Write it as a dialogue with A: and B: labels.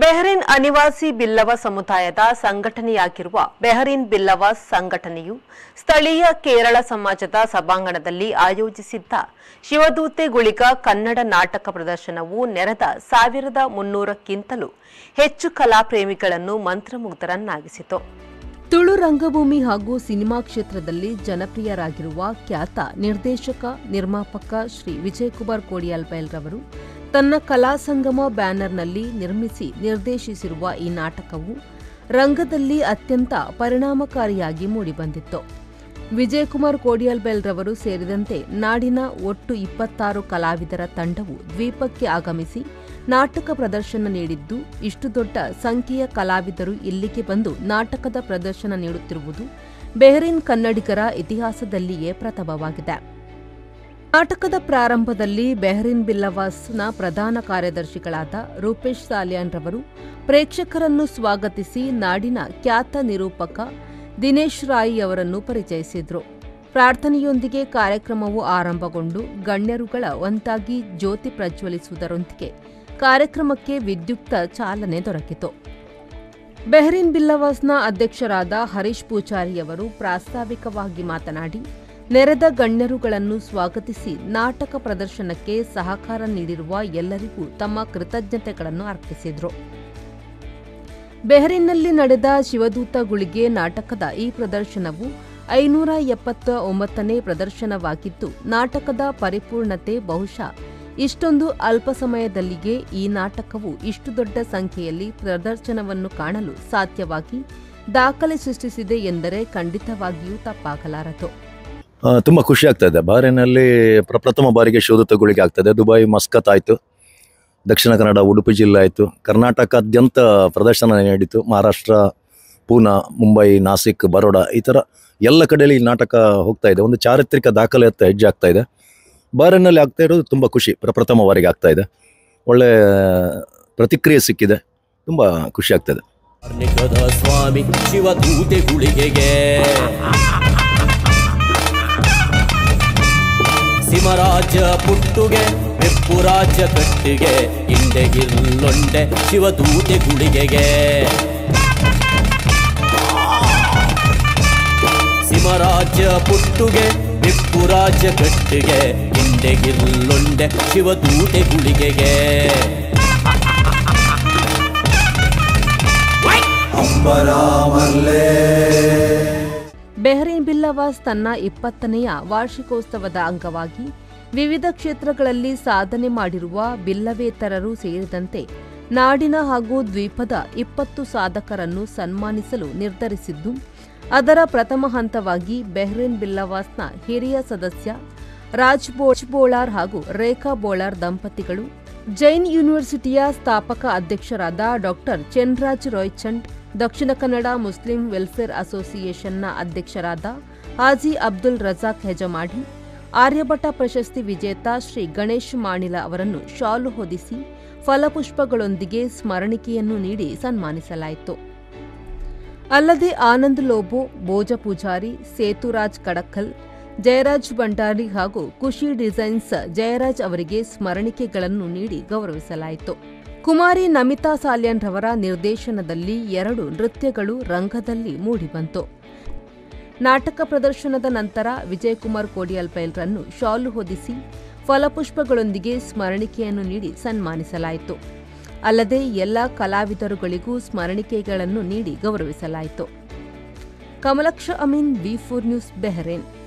A: ಬೆಹರಿನ್ ಅನಿವಾಸಿ ಬಿಲ್ಲವ ಸಮುದಾಯದ ಸಂಘಟನೆಯಾಗಿರುವ ಬೆಹರಿನ್ ಬಿಲ್ಲವ ಸಂಘಟನೆಯು ಸ್ಥಳೀಯ ಕೇರಳ ಸಮಾಜದ ಸಭಾಂಗಣದಲ್ಲಿ ಆಯೋಜಿಸಿದ್ದ ಶಿವದೂತೆ ಗುಳಿಗ ಕನ್ನಡ ನಾಟಕ ಪ್ರದರ್ಶನವು ನೆರೆದ ಸಾವಿರದ ಮುನ್ನೂರಕ್ಕಿಂತಲೂ ಹೆಚ್ಚು ಕಲಾಪ್ರೇಮಿಗಳನ್ನು ಮಂತ್ರಮುಗ್ಧರನ್ನಾಗಿಸಿತು ತುಳು ರಂಗಭೂಮಿ ಹಾಗೂ ಸಿನಿಮಾ ಕ್ಷೇತ್ರದಲ್ಲಿ ಜನಪ್ರಿಯರಾಗಿರುವ ಖ್ಯಾತ ನಿರ್ದೇಶಕ ನಿರ್ಮಾಪಕ ಶ್ರೀ ವಿಜಯಕುಮಾರ್ ಕೋಡಿಯಾಲ್ ಬೈಲ್ರವರು ತನ್ನ ಕಲಾ ಸಂಗಮ ಬ್ಯಾನರ್ನಲ್ಲಿ ನಿರ್ಮಿಸಿ ನಿರ್ದೇಶಿಸಿರುವ ಈ ನಾಟಕವು ರಂಗದಲ್ಲಿ ಅತ್ಯಂತ ಪರಿಣಾಮಕಾರಿಯಾಗಿ ಮೂಡಿಬಂದಿತ್ತು ವಿಜಯಕುಮಾರ್ ಕೋಡಿಯಾಲ್ ರವರು ಸೇರಿದಂತೆ ನಾಡಿನ ಒಟ್ಟು ಇಪ್ಪತ್ತಾರು ಕಲಾವಿದರ ತಂಡವು ದ್ವೀಪಕ್ಕೆ ಆಗಮಿಸಿ ನಾಟಕ ಪ್ರದರ್ಶನ ನೀಡಿದ್ದು ಇಷ್ಟು ದೊಡ್ಡ ಸಂಖ್ಯೆಯ ಕಲಾವಿದರು ಇಲ್ಲಿಗೆ ಬಂದು ನಾಟಕದ ಪ್ರದರ್ಶನ ನೀಡುತ್ತಿರುವುದು ಬೆಹರಿನ್ ಕನ್ನಡಿಗರ ಇತಿಹಾಸದಲ್ಲಿಯೇ ಪ್ರಥಮವಾಗಿದೆ ನಾಟಕದ ಪ್ರಾರಂಭದಲ್ಲಿ ಬೆಹರಿನ್ ಬಿಲ್ಲವಾಸ್ನ ಪ್ರಧಾನ ಕಾರ್ಯದರ್ಶಿಗಳಾದ ರೂಪೇಶ್ ಸಾಲಿಯಾನ್ ರವರು ಪ್ರೇಕ್ಷಕರನ್ನು ಸ್ವಾಗತಿಸಿ ನಾಡಿನ ಖ್ಯಾತ ನಿರೂಪಕ ದಿನೇಶ್ ರಾಯಿ ಅವರನ್ನು ಪರಿಚಯಿಸಿದ್ರು ಪ್ರಾರ್ಥನೆಯೊಂದಿಗೆ ಕಾರ್ಯಕ್ರಮವು ಆರಂಭಗೊಂಡು ಗಣ್ಯರುಗಳ ಒಂದಾಗಿ ಜ್ಯೋತಿ ಪ್ರಜ್ವಲಿಸುವುದರೊಂದಿಗೆ ಕಾರ್ಯಕ್ರಮಕ್ಕೆ ವಿದ್ಯುಕ್ತ ಚಾಲನೆ ದೊರಕಿತು ಬೆಹರಿನ್ ಬಿಲ್ಲವಾಸ್ನ ಅಧ್ಯಕ್ಷರಾದ ಹರೀಶ್ ಪೂಜಾರಿಯವರು ಪ್ರಾಸ್ತಾವಿಕವಾಗಿ ಮಾತನಾಡಿ ನೆರೆದ ಗಣ್ಯರುಗಳನ್ನು ಸ್ವಾಗತಿಸಿ ನಾಟಕ ಪ್ರದರ್ಶನಕ್ಕೆ ಸಹಕಾರ ನೀಡಿರುವ ಎಲ್ಲರಿಗೂ ತಮ್ಮ ಕೃತಜ್ಞತೆಗಳನ್ನು ಅರ್ಪಿಸಿದರು ಬೆಹರಿನ್ನಲ್ಲಿ ನಡೆದ ಶಿವದೂತ ಗುಳಿಗೆ ನಾಟಕದ ಈ ಪ್ರದರ್ಶನವು ಐನೂರ ಎಪ್ಪತ್ತ ಒಂಬತ್ತನೇ ಪ್ರದರ್ಶನವಾಗಿದ್ದು ನಾಟಕದ ಪರಿಪೂರ್ಣತೆ ಬಹುಶಃ ಇಷ್ಟೊಂದು ಅಲ್ಪ ಸಮಯದಲ್ಲಿಯೇ ಈ ನಾಟಕವು ಇಷ್ಟು ದೊಡ್ಡ ಸಂಖ್ಯೆಯಲ್ಲಿ ಪ್ರದರ್ಶನವನ್ನು ಕಾಣಲು ಸಾಧ್ಯವಾಗಿ ದಾಖಲೆ ಸೃಷ್ಟಿಸಿದೆ ಎಂದರೆ ಖಂಡಿತವಾಗಿಯೂ ತಪ್ಪಾಗಲಾರದು
B: ಆ, ತುಂಬ ಖುಷಿ ಆಗ್ತಾ ಇದೆ ಬಾರಿನಲ್ಲಿ ಪ್ರಪ್ರಥಮ ಬಾರಿಗೆ ಶೋಧತಗೊಳಿಗೆ ಆಗ್ತದೆ ದುಬೈ ಮಸ್ಕತ್ ಆಯಿತು ದಕ್ಷಿಣ ಕನ್ನಡ ಉಡುಪಿ ಜಿಲ್ಲೆ ಆಯಿತು ಕರ್ನಾಟಕಾದ್ಯಂತ ಪ್ರದರ್ಶನ ನೀಡಿತು ಮಹಾರಾಷ್ಟ್ರ ಪೂನಾ ಮುಂಬೈ ನಾಸಿಕ್ ಬರೋಡಾ ಈ ಥರ ಎಲ್ಲ ಕಡೆಯಲ್ಲಿ ಈ ನಾಟಕ ಹೋಗ್ತಾ ಇದೆ ಒಂದು ಚಾರಿತ್ರಿಕ ದಾಖಲೆಯತ್ತ ಹೆಜ್ಜೆ ಆಗ್ತಾ ಇದೆ ಬಾರಿನಲ್ಲಿ ಆಗ್ತಾ ಇರೋದು ತುಂಬ ಖುಷಿ ಪ್ರಪ್ರಥಮ ಬಾರಿಗೆ ಆಗ್ತಾ ಇದೆ ಒಳ್ಳೆ ಪ್ರತಿಕ್ರಿಯೆ ಸಿಕ್ಕಿದೆ ತುಂಬ ಖುಷಿ ಆಗ್ತದೆ
C: ಕಾರ್ಣಿಕದ ಸ್ವಾಮಿ ಶಿವದೂತೆ ಗುಳಿಗೆಗೆ ಸಿಮರಾಜ ಪುಟ್ಟುಗೆ ಬೆಪ್ಪುರಾಜ ಕಟ್ಟಿಗೆ ಇಂಡೆಗಿಲ್ಲೊಂಡೆ ಶಿವದೂತೆ ಗುಳಿಗೆಗೆ ಸಿಮರಾಜ ಪುಟ್ಟುಗೆ ಬೆಪ್ಪುರಾಜ ಕಟ್ಟಿಗೆ ಇಂಡೆಗಿಲ್ಲೊಂಡೆ ಶಿವದೂತೆ ಗುಳಿಗೆಗೆ
A: ಬೆಹರಿನ್ ಬಿಲ್ಲವಾಸ್ ತನ್ನ ಇಪ್ಪತ್ತನೆಯ ವಾರ್ಷಿಕೋತ್ಸವದ ಅಂಗವಾಗಿ ವಿವಿಧ ಕ್ಷೇತ್ರಗಳಲ್ಲಿ ಸಾಧನೆ ಮಾಡಿರುವ ಬಿಲ್ಲವೇತರರು ಸೇರಿದಂತೆ ನಾಡಿನ ಹಾಗೂ ದ್ವೀಪದ ಇಪ್ಪತ್ತು ಸಾಧಕರನ್ನು ಸನ್ಮಾನಿಸಲು ನಿರ್ಧರಿಸಿದ್ದು ಅದರ ಪ್ರಥಮ ಹಂತವಾಗಿ ಬೆಹ್ರಿನ್ ಬಿಲ್ಲವಾಸ್ನ ಹಿರಿಯ ಸದಸ್ಯ ರಾಜ್ ಬೋಳ್ ಬೋಳಾರ್ ಹಾಗೂ ರೇಖಾ ಬೋಳಾರ್ ದಂಪತಿಗಳು ಜೈನ್ ಯೂನಿವರ್ಸಿಟಿಯ ಸ್ಥಾಪಕ ಅಧ್ಯಕ್ಷರಾದ ಡಾಕ್ಟರ್ ಚೆನ್ರಾಜ್ ರಾಯ್ಚಂಡ್ ದಕ್ಷಿಣ ಕನ್ನಡ ಮುಸ್ಲಿಂ ವೆಲ್ಫೇರ್ ಅಸೋಸಿಯೇಷನ್ನ ಅಧ್ಯಕ್ಷರಾದ ಹಾಜಿ ಅಬ್ದುಲ್ ರಜಾಕ್ ಹೆಜಮಾಡಿ ಆರ್ಯಭಟ ಪ್ರಶಸ್ತಿ ವಿಜೇತ ಶ್ರೀ ಗಣೇಶ್ ಮಾಣಿಲ ಅವರನ್ನು ಶಾಲು ಹೊದಿಸಿ ಫಲಪುಷ್ಪಗಳೊಂದಿಗೆ ಸ್ಮರಣಿಕೆಯನ್ನು ನೀಡಿ ಸನ್ಮಾನಿಸಲಾಯಿತು ಅಲ್ಲದೆ ಆನಂದ್ ಲೋಬೋ ಭೋಜ ಪೂಜಾರಿ ಸೇತುರಾಜ್ ಕಡಕ್ಕಲ್ ಜಯರಾಜ್ ಭಂಡಾರಿ ಹಾಗೂ ಖುಷಿ ಡಿಸೈನ್ಸ್ ಜಯರಾಜ್ ಅವರಿಗೆ ಸ್ಮರಣಿಕೆಗಳನ್ನು ನೀಡಿ ಗೌರವಿಸಲಾಯಿತು ಕುಮಾರಿ ನಮಿತಾ ಸಾಲ್ಯಾನ್ ರವರ ನಿರ್ದೇಶನದಲ್ಲಿ ಎರಡು ನೃತ್ಯಗಳು ರಂಗದಲ್ಲಿ ಮೂಡಿಬಂತು ನಾಟಕ ಪ್ರದರ್ಶನದ ನಂತರ ವಿಜಯಕುಮಾರ್ ಕೋಡಿಯಾಲ್ ಪೈಲ್ರನ್ನು ಶಾಲು ಹೊದಿಸಿ ಫಲಪುಷ್ಪಗಳೊಂದಿಗೆ ಸ್ಮರಣಿಕೆಯನ್ನು ನೀಡಿ ಸನ್ಮಾನಿಸಲಾಯಿತು ಅಲ್ಲದೆ ಎಲ್ಲ ಕಲಾವಿದರುಗಳಿಗೂ ಸ್ಮರಣಿಕೆಗಳನ್ನು ನೀಡಿ ಗೌರವಿಸಲಾಯಿತು Kamalaksha Amin V four news ಬೆಹರೇನ್